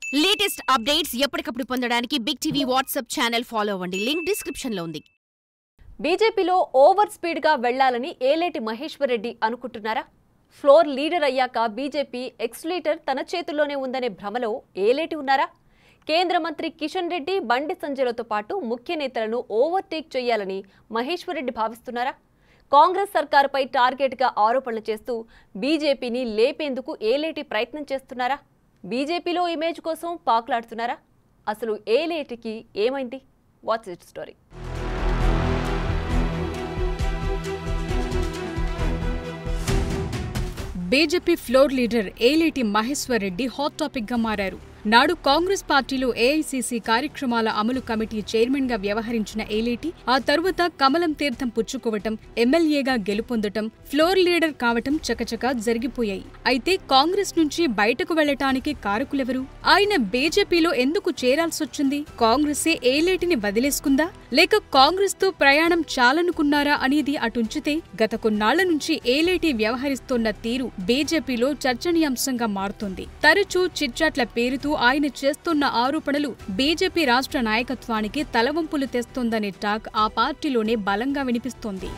Latest updates ఎప్పటికప్పుడు పొందడానికి big TV WhatsApp channel follow అవ్వండి లింక్ డిస్క్రిప్షన్ లో ఉంది బీజేపీలో ఓవర్ స్పీడ్గా వెళ్లాలని ఏలేటి మహేశ్వర్ రెడ్డి అనుకుంటున్నారా ఫ్లోర్ లీడర్ అయ్యాక బీజేపీ ఎక్స్లీటర్ తన చేతుల్లోనే ఉందనే భ్రమలో ఏలేటి ఉన్నారా కేంద్ర మంత్రి కిషన్ రెడ్డి బండి సంజయ్లతో పాటు ముఖ్య నేతలను ఓవర్టేక్ చేయాలని మహేశ్వర్ రెడ్డి భావిస్తున్నారా కాంగ్రెస్ సర్కారుపై టార్గెట్గా ఆరోపణలు చేస్తూ బీజేపీని లేపేందుకు ఏలేటి ప్రయత్నం చేస్తున్నారా బీజేపీలో ఇమేజ్ కోసం పాకులాడుతున్నారా అసలు ఏలేటికి ఏమైంది what's it story BJP floor leader Eleti Maheshwar Reddy hot topic గా మారారు నాడు కాంగ్రెస్ పార్టీలో ఏఐసీసీ కార్యక్రమాల అమలు కమిటీ చైర్మన్ గా వ్యవహరించిన ఏలేటి ఆ తరువాత కమలం తీర్థం పుచ్చుకోవటం ఎమ్మెల్యేగా గెలుపొందటం ఫ్లోర్ లీడర్ కావటం చకచకా జరిగిపోయాయి అయితే కాంగ్రెస్ నుంచి బయటకు వెళ్లటానికి కారకులెవరు ఆయన బీజేపీలో ఎందుకు చేరాల్సొచ్చింది కాంగ్రెసే ఏలేటిని వదిలేసుకుందా లేక కాంగ్రెస్ తో ప్రయాణం చాలనుకున్నారా అనేది అటుంచితే గత కొన్నాళ్ల నుంచి ఏలేటి వ్యవహరిస్తోన్న తీరు బీజేపీలో చర్చనీయాంశంగా మారుతోంది తరచూ చిట్చాట్ల పేరుతో ఆయన చేస్తున్న ఆరోపణలు బీజేపీ రాష్ట్ర నాయకత్వానికి తలవంపులు తెస్తోందనే టాక్ ఆ పార్టీలోనే బలంగా వినిపిస్తోంది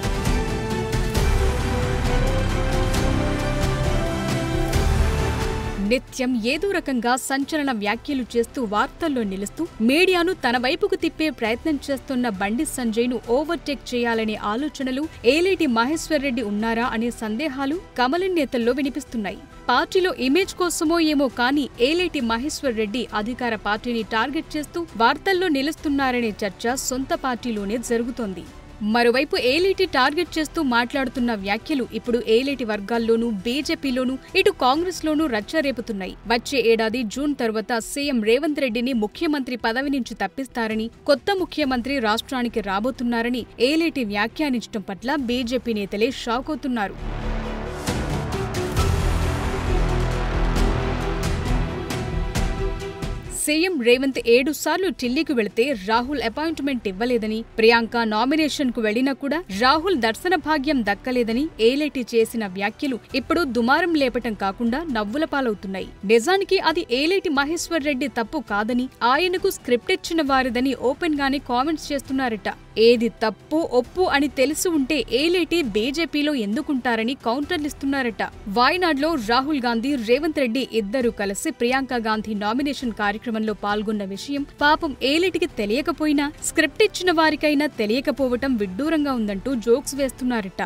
నిత్యం ఏదో రకంగా సంచలన వ్యాఖ్యలు చేస్తూ వార్తల్లో నిలుస్తూ మీడియాను తన వైపుకు తిప్పే ప్రయత్నం చేస్తున్న బండి సంజయ్ను ఓవర్టేక్ చేయాలనే ఆలోచనలు ఏలేటి మహేశ్వర్ రెడ్డి ఉన్నారా అనే సందేహాలు కమలం నేతల్లో వినిపిస్తున్నాయి పార్టీలో ఇమేజ్ కోసమో ఏమో కానీ ఏలేటి మహేశ్వర్ రెడ్డి అధికార పార్టీని టార్గెట్ చేస్తూ వార్తల్లో నిలుస్తున్నారనే చర్చ సొంత పార్టీలోనే జరుగుతోంది మరోవైపు ఏలేటి టార్గెట్ చేస్తూ మాట్లాడుతున్న వ్యాఖ్యలు ఇప్పుడు ఏలేటి వర్గాల్లోనూ బీజేపీలోనూ ఇటు కాంగ్రెస్ లోనూ రచ్చరేపుతున్నాయి వచ్చే ఏడాది జూన్ తర్వాత సీఎం రేవంత్ రెడ్డిని ముఖ్యమంత్రి పదవి నుంచి తప్పిస్తారని కొత్త ముఖ్యమంత్రి రాష్ట్రానికి రాబోతున్నారని ఏలేటి వ్యాఖ్యానించడం పట్ల బీజేపీ నేతలే షాక్ అవుతున్నారు సీఎం రేవంత్ ఏడు సార్లు ఢిల్లీకి వెళితే రాహుల్ అపాయింట్మెంట్ ఇవ్వలేదని ప్రియాంక నామినేషన్ కు వెళ్లినా కూడా రాహుల్ దర్శన భాగ్యం దక్కలేదని ఏలేటి చేసిన వ్యాఖ్యలు ఇప్పుడు దుమారం లేపటం కాకుండా నవ్వుల పాలవుతున్నాయి నిజానికి అది ఏలేటి మహేశ్వర్ రెడ్డి తప్పు కాదని ఆయనకు స్క్రిప్ట్ ఇచ్చిన వారిదని ఓపెన్ గానే కామెంట్స్ చేస్తున్నారట ఏది తప్పు ఒప్పు అని తెలిసి ఉంటే ఏలేటి బీజేపీలో ఎందుకుంటారని కౌంటర్లిస్తున్నారట వాయనాడ్లో రాహుల్ గాంధీ రేవంత్ రెడ్డి ఇద్దరు కలిసి ప్రియాంక గాంధీ నామినేషన్ కార్యక్రమంలో పాల్గొన్న విషయం పాపం ఏలేటికి తెలియకపోయినా స్క్రిప్ట్ ఇచ్చిన వారికైనా తెలియకపోవటం విడ్డూరంగా ఉందంటూ జోక్స్ వేస్తున్నారట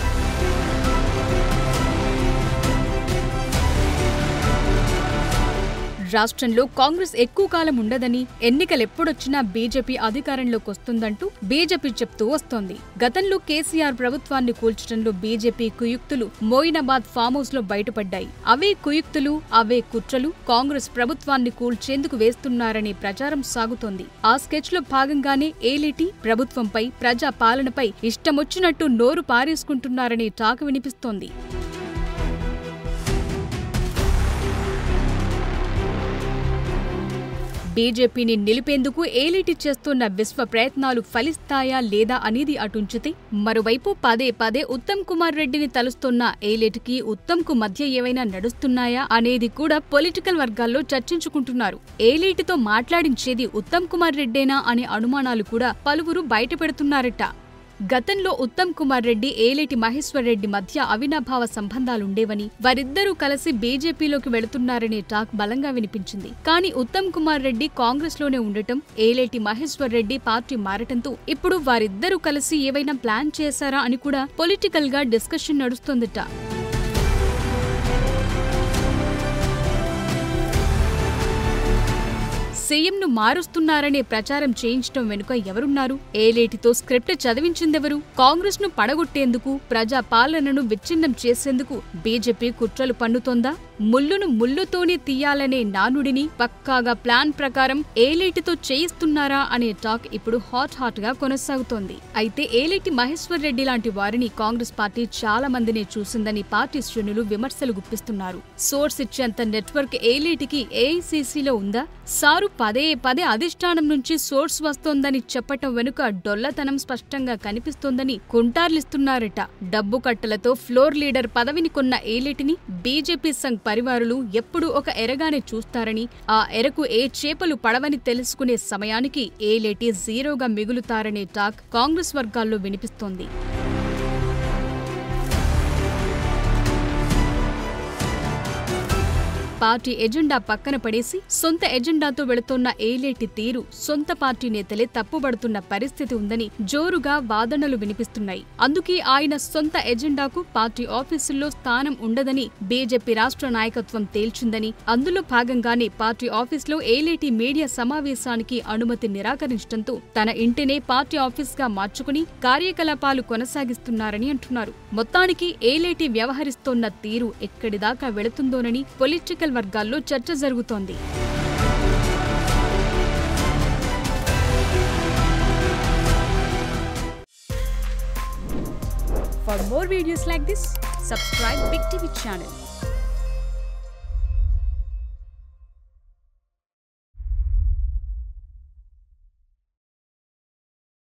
రాష్ట్రంలో కాంగ్రెస్ ఎక్కువ కాలం ఉండదని ఎన్నికలెప్పుడొచ్చినా బీజేపీ అధికారంలోకి వస్తుందంటూ బీజేపీ చెప్తూ వస్తోంది గతంలో కేసీఆర్ ప్రభుత్వాన్ని కూల్చడంలో బీజేపీ కుయుక్తులు మోయినాబాద్ ఫామ్ హౌస్ లో బయటపడ్డాయి అవే కుయుక్తులు అవే కుట్రలు కాంగ్రెస్ ప్రభుత్వాన్ని కూల్చేందుకు వేస్తున్నారనే ప్రచారం సాగుతోంది ఆ స్కెచ్ లో భాగంగానే ఏలిటి ప్రభుత్వంపై ప్రజా పాలనపై ఇష్టమొచ్చినట్టు నోరు పారేసుకుంటున్నారనే టాక్ వినిపిస్తోంది బీజేపీని నిలిపేందుకు ఏలిటి చేస్తున్న విశ్వ ప్రయత్నాలు ఫలిస్తాయా లేదా అనేది అటుంచితే మరోవైపు పదే పదే ఉత్తమ్ కుమార్ రెడ్డిని తలుస్తున్న ఏలేటికి ఉత్తమ్ కు మధ్య ఏవైనా నడుస్తున్నాయా అనేది కూడా పొలిటికల్ వర్గాల్లో చర్చించుకుంటున్నారు ఏలేటితో మాట్లాడించేది ఉత్తమ్ కుమార్ రెడ్డేనా అనే అనుమానాలు కూడా పలువురు బయటపెడుతున్నారట గతంలో ఉత్తమ్ కుమార్ రెడ్డి ఏలేటి మహేశ్వర్ రెడ్డి మధ్య అవినాభావ సంబంధాలుండేవని వారిద్దరూ కలిసి బీజేపీలోకి వెళుతున్నారనే టాక్ బలంగా వినిపించింది కానీ ఉత్తమ్ కుమార్ రెడ్డి కాంగ్రెస్ లోనే ఉండటం ఏలేటి మహేశ్వర్ రెడ్డి పార్టీ మారటంతో ఇప్పుడు వారిద్దరూ కలిసి ఏవైనా ప్లాన్ చేశారా అని కూడా పొలిటికల్ గా డిస్కషన్ నడుస్తోందట సీఎంను మారుస్తున్నారనే ప్రచారం చేయించడం వెనుక ఎవరున్నారు ఏలేటితో స్క్రిప్ట్ చదివించిందెవరు కాంగ్రెస్ ను పడగొట్టేందుకు ప్రజా పాలనను విచ్ఛిన్నం చేసేందుకు బీజేపీ కుట్రలు పన్నుతోందా ముల్లును ముల్లుతోనే తీయాలనే నానుడిని పక్కాగా ప్లాన్ ప్రకారం ఏలేటితో చేయిస్తున్నారా అనే టాక్ ఇప్పుడు హాట్ హాట్ గా కొనసాగుతోంది అయితే ఏలేటి మహేశ్వర్ రెడ్డి లాంటి వారిని కాంగ్రెస్ పార్టీ చాలా మందినే చూసిందని పార్టీ శ్రేణులు విమర్శలు గుప్పిస్తున్నారు సోర్స్ ఇచ్చేంత నెట్వర్క్ ఏలేటికి ఏఐసీసీలో ఉందా సారు పదే పదే అధిష్టానం నుంచి సోర్స్ వస్తోందని చెప్పటం వెనుక డొల్లతనం స్పష్టంగా కనిపిస్తోందని కుంటార్లిస్తున్నారట డబ్బు కట్టలతో ఫ్లోర్ లీడర్ పదవిని కొన్న ఏలేటిని బీజేపీ సంఘ్ పరివారులు ఎప్పుడూ ఒక ఎరగానే చూస్తారని ఆ ఎరకు ఏ చేపలు పడవని తెలుసుకునే సమయానికి ఏలేటి జీరోగా మిగులుతారనే టాక్ కాంగ్రెస్ వర్గాల్లో వినిపిస్తోంది పార్టీ ఎజెండా పక్కన పడేసి సొంత ఎజెండాతో వెళుతోన్న ఏలేటి తీరు సొంత పార్టీ నేతలే తప్పుబడుతున్న పరిస్థితి ఉందని జోరుగా వాదనలు వినిపిస్తున్నాయి అందుకే ఆయన సొంత ఎజెండాకు పార్టీ ఆఫీసుల్లో స్థానం ఉండదని బీజేపీ రాష్ట్ర నాయకత్వం తేల్చిందని అందులో భాగంగానే పార్టీ ఆఫీసులో ఏలేటి మీడియా సమావేశానికి అనుమతి నిరాకరించడంతో తన ఇంటినే పార్టీ ఆఫీస్ గా మార్చుకుని కార్యకలాపాలు కొనసాగిస్తున్నారని అంటున్నారు మొత్తానికి ఏలేటి వ్యవహరిస్తోన్న తీరు ఎక్కడిదాకా వెళుతుందోనని పొలిటికల్ వర్గాల్లో చర్చ జరుగుతోంది For more videos like this, subscribe Big TV channel.